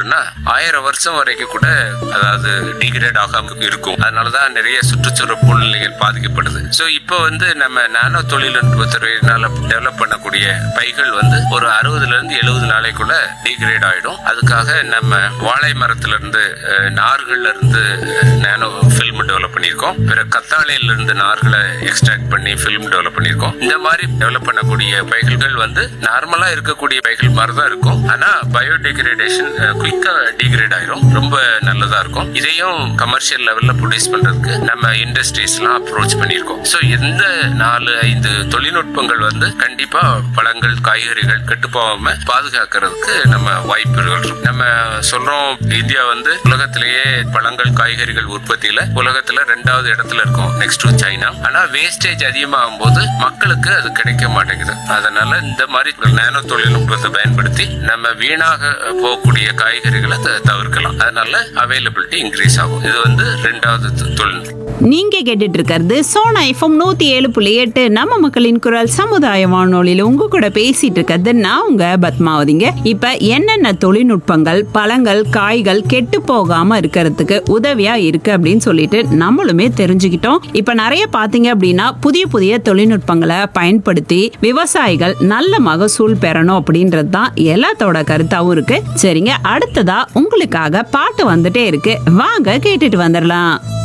பொருள்னா ஆயிரம் வருஷம் வரைக்கும் கூட அதாவது டிகிரேட் ஆகாம இருக்கும் அதனாலதான் நிறைய சுற்றுச்சூழல் சூழ்நிலைகள் பாதிக்கப்படுது சோ இப்போ வந்து நம்ம நானோ தொழில்நுட்பத்துறையினால டெவலப் பண்ணக்கூடிய பைகள் வந்து ஒரு அறுபதுல இருந்து எழுபது நாளைக்குள்ள டிகிரேட் ஆயிடும் அதுக்காக நம்ம வாழை மரத்துல இருந்து அஹ், நார்கள்ல இருந்து நானோ ஃபில்ம் டெவலப் பண்ணியிருக்கோம் பிற கத்தாழையில இருந்து நார்களை எக்ஸ்ட்ராக்ட் பண்ணி ஃபில்ம் டெவலப் பண்ணியிருக்கோம் இந்த மாதிரி டெவலப் பண்ணக்கூடிய பைகள் வந்து நார்மலா இருக்கக்கூடிய பைகள் மாதிரி தான் இருக்கும் ஆனா பயோடிகிரேடேஷன் குயிக்கா டிகிரேட் ஆயிரும் ரொம்ப நல்லதா இருக்கும் இதையும் கமர்ஷியல் லெவல்ல ப்ரொடியூஸ் பண்றதுக்கு நம்ம இண்டஸ்ட்ரீஸ் எல்லாம் அப்ரோச் பண்ணியிருக்கோம் சோ இந்த நாலு ஐந்து தொழில்நுட்பங்கள் வந்து கண்டிப்பா பழங்கள் காய்கறிகள் கெட்டு போகாம பாதுகாக்கிறதுக்கு நம்ம வாய்ப்புகள் இருக்கு நம்ம சொல்றோம் இந்தியா வந்து உலகத்திலேயே பழங்கள் காய்கறிகள் உற்பத்தியில உலகத்துல ரெண்டாவது இடத்துல இருக்கும் நெக்ஸ்ட் டு சைனா ஆனா வேஸ்டேஜ் அதிகமாகும் போது மக்களுக்கு அது கிடைக்க மாட்டேங்குது அதனால இந்த மாதிரி நானோ தொழில்நுட்பத்தை பயன்படுத்தி நம்ம வீணாக போகக்கூடிய காய்கறிகளை த- தவிர்க்கலாம் அதனால அவைலபிலிட்டி இன்க்ரீஸ் ஆகும் இது வந்து ரெண்டாவது தொ- தொழில்நுட்பம் நீங்க கேட்டுட்டு இருக்கிறது சோனா எஃப்எம் நூத்தி ஏழு புள்ளி எட்டு நம்ம மக்களின் குரல் சமுதாய வானொலியில உங்க கூட பேசிட்டு இருக்கிறது நான் உங்க பத்மாவதிங்க இப்ப என்னென்ன தொழில்நுட்பங்கள் பழங்கள் காய்கள் கெட்டு போகாம இருக்கிறதுக்கு உதவியா இருக்கு அப்படின்னு சொல்லிட்டு நம்மளுமே தெரிஞ்சுக்கிட்டோம் இப்ப நிறைய பாத்தீங்க அப்படின்னா புதிய புதிய தொழில்நுட்பங்களை பயன்படுத்தி விவசாயிகள் நல்ல மகசூல் பெறணும் அப்படின்றது தான் எல்லாத்தோட கருத்தாவும் இருக்கு சரிங்க அடுத்ததா உங்களுக்காக பாட்டு வந்துட்டே இருக்கு வாங்க கேட்டுட்டு வந்துடலாம்